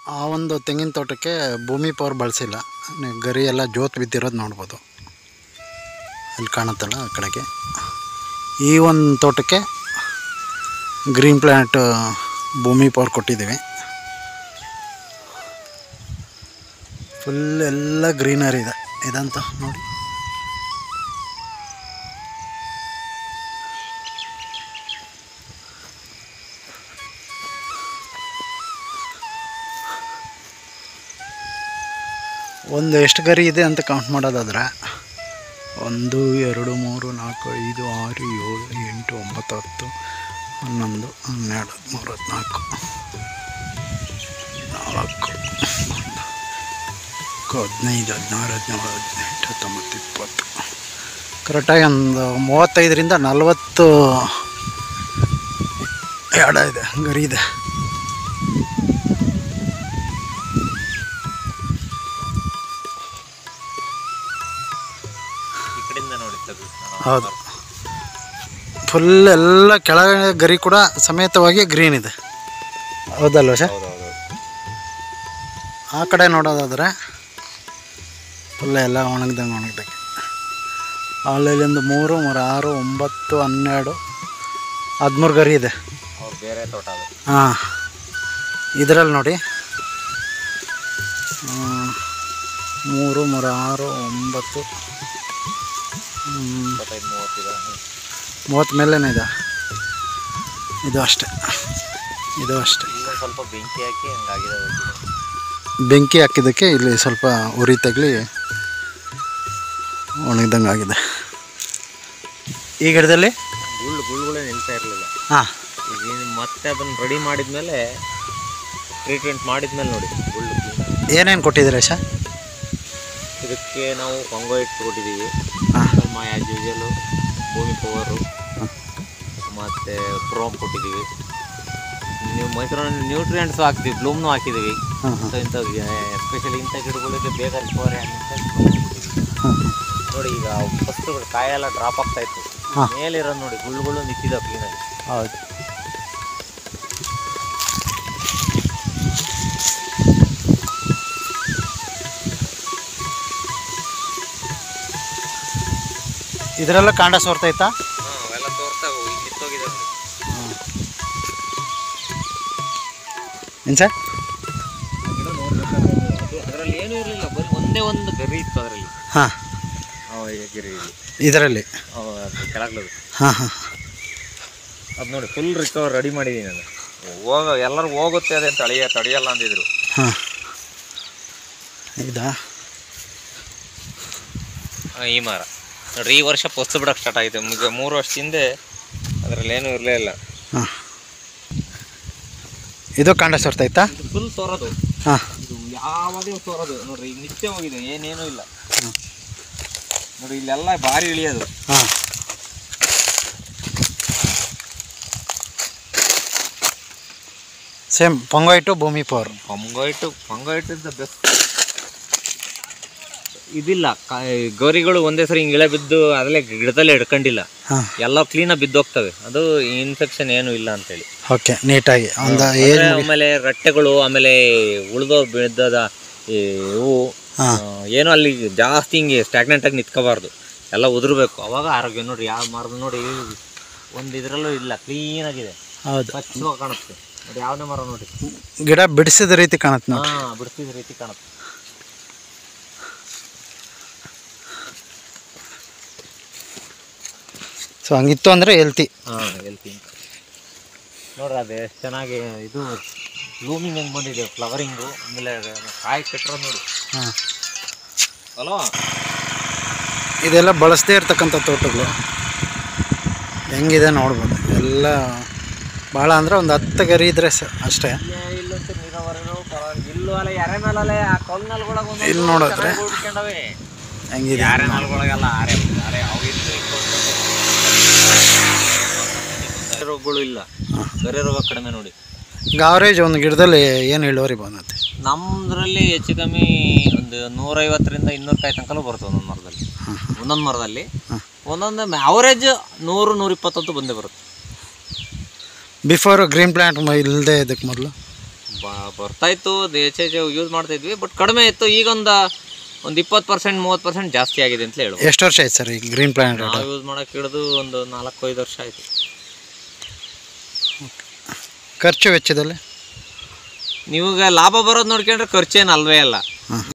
ಆ ಒಂದು ತೆಂಗಿನ ತೋಟಕ್ಕೆ ಭೂಮಿ ಪವರ್ ಬಳಸಿಲ್ಲ ನೀವು ಗರಿ ಎಲ್ಲ ಜೋತ್ ಬಿದ್ದಿರೋದು ನೋಡ್ಬೋದು ಅಲ್ಲಿ ಕಾಣುತ್ತಲ್ಲ ಆ ಕಡೆಗೆ ಈ ಒಂದು ತೋಟಕ್ಕೆ ಗ್ರೀನ್ ಪ್ಲ್ಯಾನೆಟ್ ಭೂಮಿ ಪವರ್ ಕೊಟ್ಟಿದ್ದೀವಿ ಫುಲ್ ಎಲ್ಲ ಗ್ರೀನರಿ ಇದೆ ಇದಂತ ನೋಡಿ ಒಂದು ಎಷ್ಟು ಗರಿ ಇದೆ ಅಂತ ಕೌಂಟ್ ಮಾಡೋದಾದ್ರೆ ಒಂದು ಎರಡು ಮೂರು ನಾಲ್ಕು ಐದು ಆರು ಏಳು ಎಂಟು ಒಂಬತ್ತು ಹತ್ತು ಹನ್ನೊಂದು ಹನ್ನೆರಡು ಹದಿಮೂರು ಹದಿನಾಲ್ಕು ನಾಲ್ಕು ಹದಿನೈದು ಹದಿನಾರು ಹದಿನೇಳು ಹದಿನೆಂಟು ಹತ್ತೊಂಬತ್ತು ಇಪ್ಪತ್ತು ಕರೆಕ್ಟಾಗಿ ಒಂದು ಮೂವತ್ತೈದರಿಂದ ನಲವತ್ತು ಎಡ ಇದೆ ಗರಿ ಇದೆ ಈ ಕಡೆಯಿಂದ ನೋಡಿ ತೆಗ್ದು ನಾನು ಹೌದು ಫುಲ್ ಎಲ್ಲ ಕೆಳಗಡೆ ಗರಿ ಕೂಡ ಸಮೇತವಾಗಿ ಗ್ರೀನ್ ಇದೆ ಹೌದಲ್ವ ಸರ್ ಹೌದು ಹೌದು ಆ ಕಡೆ ನೋಡೋದಾದ್ರೆ ಫುಲ್ ಎಲ್ಲ ಒಣಗ್ದಂಗೆ ಒಣಗ್ದಂಗೆ ಅಲ್ಲಿಂದ ಮೂರು ಮೂರು ಆರು ಒಂಬತ್ತು ಹನ್ನೆರಡು ಹದಿಮೂರು ಗರಿ ಇದೆ ಅವ್ರು ಬೇರೆ ತೋಟ ಅದು ಹಾಂ ಇದರಲ್ಲಿ ನೋಡಿ ಹ್ಮ್, ಮೂರು ಮೂರು ಆರು ಒಂಬತ್ತು ಹ್ಮ್, ಇಪ್ಪತ್ತೈದು ಮೂವತ್ತಿದೆ ಮೂವತ್ತು ಮೇಲೇನೆ ಇದೆ ಇದು ಅಷ್ಟೆ ಇದು ಅಷ್ಟೆ ಈಗ ಸ್ವಲ್ಪ ಬೆಂಕಿ ಹಾಕಿ ಹಂಗಾಗಿದೆ ಅದು. ಬೆಂಕಿ ಹಾಕಿದ್ದಕ್ಕೆ ಇಲ್ಲಿ ಸ್ವಲ್ಪ ಉರಿ ತಗಲಿ ಒಣಗ್ದಂಗೆ ಆಗಿದೆ ಈ ಗಿಡದಲ್ಲಿ ಗುಳ್ಳು ಗುಳ್ಳುಗಳೇ ನಿಲ್ತಾ ಇರಲಿಲ್ಲ ಹಾಂ ಈಗ ಇನ್ನು ಮತ್ತೆ ಅದನ್ನು ರೆಡಿ ಮಾಡಿದ್ಮೇಲೆ ಟ್ರೀಟ್ಮೆಂಟ್ ಮಾಡಿದ್ಮೇಲೆ ನೋಡಿ ಗುಳ್ಳು clean. ಏನೇನು ಕೊಟ್ಟಿದ್ದೀರಾ ಸರ್ ಇದಕ್ಕೆ ನಾವು ಪಂಗೋ ಇಟ್ಟು ಕೊಟ್ಟಿದ್ದೀವಿ ಹಾಂ ನಮ್ಮ ಆ್ಯಸ್ ಯೂಶಲು ಭೂಮಿ ಪವರು ಮತ್ತು ಪ್ರೋಮ್ ಕೊಟ್ಟಿದ್ದೀವಿ ನೀವು ಮೈಕ್ರೋ ನ್ಯೂಟ್ರಿಯೆಂಟ್ಸು ಹಾಕ್ತೀವಿ ಬ್ಲೂಮ್ನು ಹಾಕಿದ್ದೀವಿ ಹಾಂ ಹಾಂ ಸೊ ಇಂಥ ಎಸ್ಪೆಷಲಿ ಇಂಥ ಗಿಡಗಳಿಗೆ ಬೇಗ ರಿಕವರಿ ಅಂತ ಹಾಂ ನೋಡಿ ಈಗ ಫಸ್ಟ್ ಕಾಯೆಲ್ಲ ಡ್ರಾಪ್ ಆಗ್ತಾ ಇತ್ತು ಹಾ. ಮೇಲಿರೋದು ನೋಡಿ ಗುಳ್ಳುಗಳು ನಿಂತಿದ್ದಾವೆ ಕ್ಲೀನಾಗಿ ಹೌದು ಇದರೆಲ್ಲ ಕಾಂಡ ಸೋರ್ತೈತಾ ಹಾಂ ಅವೆಲ್ಲ ತೋರ್ತಾವೆ ಈಗ ನಿಂತೋಗಿದ್ದಾವೆ ಏನು ಸರ್ ಗಿಡ ನೋಡ್ಬೇಕಾದ್ರೆ ಅದರಲ್ಲಿ ಏನೂ ಇರಲಿಲ್ಲ ಬರೀ ಒಂದೇ ಒಂದು ಗರಿ ಇತ್ತು ಅದರಲ್ಲಿ ಹಾಂ ಗಿರಿ ಇದರಲ್ಲಿ ಕೆಳಗ್ಲದು ಹಾಂ ಹಾಂ ಅದು ನೋಡಿ ಫುಲ್ ರಿಕವರ್ ರೆಡಿ ಮಾಡಿದ್ದೀನಿ ನಾನು ಹೋಗ ಎಲ್ಲರೂ ಹೋಗುತ್ತೆ ಅದೇ ತಡೆಯ ತಡೆಯಲ್ಲ ಅಂದಿದ್ರು ಹಾಂ ಇದಾ ಆ, ಈ ಮರ ನೋಡ್ರಿ ಈ ವರ್ಷ ಪೊಸ್ತು ಬಿಡಕ್ಕೆ ಸ್ಟಾರ್ಟ್ ಆಗಿದೆ ಈಗ ಮೂರು ವರ್ಷ ಹಿಂದೆ ಅದರಲ್ಲಿ ಏನೂ ಇರಲೇ ಇಲ್ಲ ಹಾಂ ಇದು ಕಾಂಡ ಸೋರ್ತೈತಾ ಇದು ಫುಲ್ ಸೋರೋದು ಹಾಂ ಇದು ಯಾವಾಗಲೂ ಸೋರೋದು ನೋಡ್ರಿ ಈಗ ನಿತ್ಯ ಹೋಗಿದೆ ಏನೇನೂ ಇಲ್ಲ ಹ್ಮ್. ನೋಡ್ರಿ ಇಲ್ಲೆಲ್ಲ ಭಾರಿ ಇಳಿಯೋದು ಹಾಂ ಸೇಮ್ ಪೊಂಗೈಟು ಭೂಮಿ ಪವರ್ ಪಂಗೋಯಿಟ್ಟು ಪಂಗೋಯಿಟ್ಟು ಇಸ್ ದ ಬೆಸ್ಟ್ ಇದಿಲ್ಲ ಕ- ಗೌರಿಗಳು ಒಂದೇ ಸರಿ ಹಿಂಗೆ ಇಳೆ ಬಿದ್ದು ಅದಲ್ಲೇ ಗಿಡದಲ್ಲೇ ಹಿಡ್ಕೊಂಡಿಲ್ಲ ಹಾಂ ಎಲ್ಲ ಕ್ಲೀನಾಗಿ ಬಿದ್ದೋಗ್ತವೆ ಅದು ಇನ್ಫೆಕ್ಷನ್ ಏನು ಇಲ್ಲ ಅಂತೇಳಿ ಓಕೆ ನೀಟಾಗಿ ಒಂದು ಅಂದ್ರೆ ಏನು ಆಮೇಲೆ ರಟ್ಟೆಗಳು ಆಮೇಲೆ ಉಳಿದೋ ಬಿದ್ದದ ಈ ಇವು ಹಾಂ ಆ, ಏನೋ ಅಲ್ಲಿ ಜಾಸ್ತಿ ಹಿಂಗೆ ಸ್ಟಾಗ್ನೆಂಟ್ ಆಗಿ ನಿಂತ್ಕೋಬಾರ್ದು ಎಲ್ಲ ಉದುರ್ಬೇಕು ಅವಾಗ ಆರೋಗ್ಯ ನೋಡ್ರಿ ಯಾವ ಮರದ ನೋಡಿ ಒಂದು ಇದರಲ್ಲೂ ಇಲ್ಲ ಕ್ಲೀನ್ ಆಗಿದೆ ಹೌದು ಸ್ವಚ್ಛವಾಗಿ ಕಾಣುತ್ತೆ ನೋಡಿ ಯಾವುದೇ ಮರ ನೋಡಿ ಗಿಡ ಬಿಡಿಸಿದ ರೀತಿ ಕಾಣುತ್ತೆ ನೋಡಿ ಹಾ ಬಿಡ್ತಿದ ರೀತಿ ಕಾಣುತ್ತೆ ಸೊ ಹಂಗಿತ್ತು ಅಂದರೆ ಹೆಲ್ತಿ ಹಾ ಎಲ್ತಿ ಅಂತ ನೋಡ್ರಿ ಅದು ಎಷ್ಟು ಚೆನ್ನಾಗಿ ಇದು ಬ್ಲೂಮಿಂಗ್ ಹೆಂಗೆ ಬಂದಿದೆ ಫ್ಲವರಿಂಗು ಆಮೇಲೆ ಕಾಯಿ ಕಟ್ಟಿರೋದು ನೋಡಿ ಹಾಂ ಅಲ್ವಾ ಇದೆಲ್ಲ ಬಳಸದೇ ಇರ್ತಕ್ಕಂಥ ತೋಟಗಳು ಹೆಂಗಿದೆ ನೋಡ್ಬೋದು ಎಲ್ಲ ಭಾಳ ಅಂದರೆ ಒಂದು ಹತ್ತು ಗರಿ ಇದ್ರೆ ಸ ಅಷ್ಟೇ ಇಲ್ಲಂತೂ ನೀರಾವರಿಗಳು ಇಲ್ಲೂ ಅಲ್ಲ ಎರೆ ಮೇಲಲ್ಲೇ ಆ ಕಲ್ ನೆಲಗೊಳಗೆ ಒಂದು ಇಲ್ಲಿ ನೋಡಿದ್ರೆ ಉಳ್ಕೊಂಡವೆ ಹೆಂಗಿದೆ ಯಾರೆ ನೆಲಗೊಳಗೆಲ್ಲ ಆರೆ ಆರೆ ಅವು ಇದ್ದು ರೋಗಗಳು ಇಲ್ಲ ಬೇರೆ ರೋಗ ಕಡಿಮೆ ನೋಡಿ ಈಗ ಆವ್ರೇಜ್ ಒಂದು ಗಿಡದಲ್ಲಿ ಏನು ಇಳುವರಿ ಬಂದತ್ತೆ ನಮ್ಮದ್ರಲ್ಲಿ ಹೆಚ್ಚು ಕಮ್ಮಿ ಒಂದು ನೂರೈವತ್ತರಿಂದ ಇನ್ನೂರು ಕಾಯಿ ತನಕನೂ ಬರುತ್ತೆ ಒಂದೊಂದು ಮರದಲ್ಲಿ ಒಂದೊಂದು ಮರದಲ್ಲಿ ಹಾಂ. ಒಂದೊಂದು ಅವರೇಜ್ ನೂರು ನೂರಿಪ್ಪತ್ತಂತೂ ಬಂದೇ ಬರುತ್ತೆ ಬಿಫೋರ್ ಗ್ರೀನ್ ಪ್ಲಾಂಟ್ ಇಲ್ಲದೆ ಇದಕ್ಕೆ ಮೊದಲು ಬ- ಬರ್ತಾ ಇತ್ತು ಅದು ಹೆಚ್ಚು ಹೆಚ್ಚು ಯೂಸ್ ಮಾಡ್ತಾ ಇದ್ವಿ ಬಟ್ ಕಡಿಮೆ ಇತ್ತು ಈಗ ಒಂದು ಒಂದು ಇಪ್ಪತ್ತು ಪರ್ಸೆಂಟ್ ಮೂವತ್ತು ಪರ್ಸೆಂಟ್ ಜಾಸ್ತಿ ಆಗಿದೆ ಅಂತ ಹೇಳ್ಬೋದು ಎಷ್ಟು ವರ್ಷ ಆಯ್ತು ಸರ್ ಈ ಗ್ರೀನ್ ಪ್ಲಾನೆಟ್ ನಾವು ಯೂಸ್ ಮಾಡೋಕೆ ಹಿಡಿದು ಒಂದು ನಾಲ್ಕು ಐದು ವರ್ಷ ಆಯಿತು ಖರ್ಚು ವೆಚ್ಚದಲ್ಲಿ ನಿಮಗೆ ಲಾಭ ಬರೋದು ನೋಡ್ಕೊಂಡ್ರೆ ಖರ್ಚೇನು ಅಲ್ವೇ ಅಲ್ಲ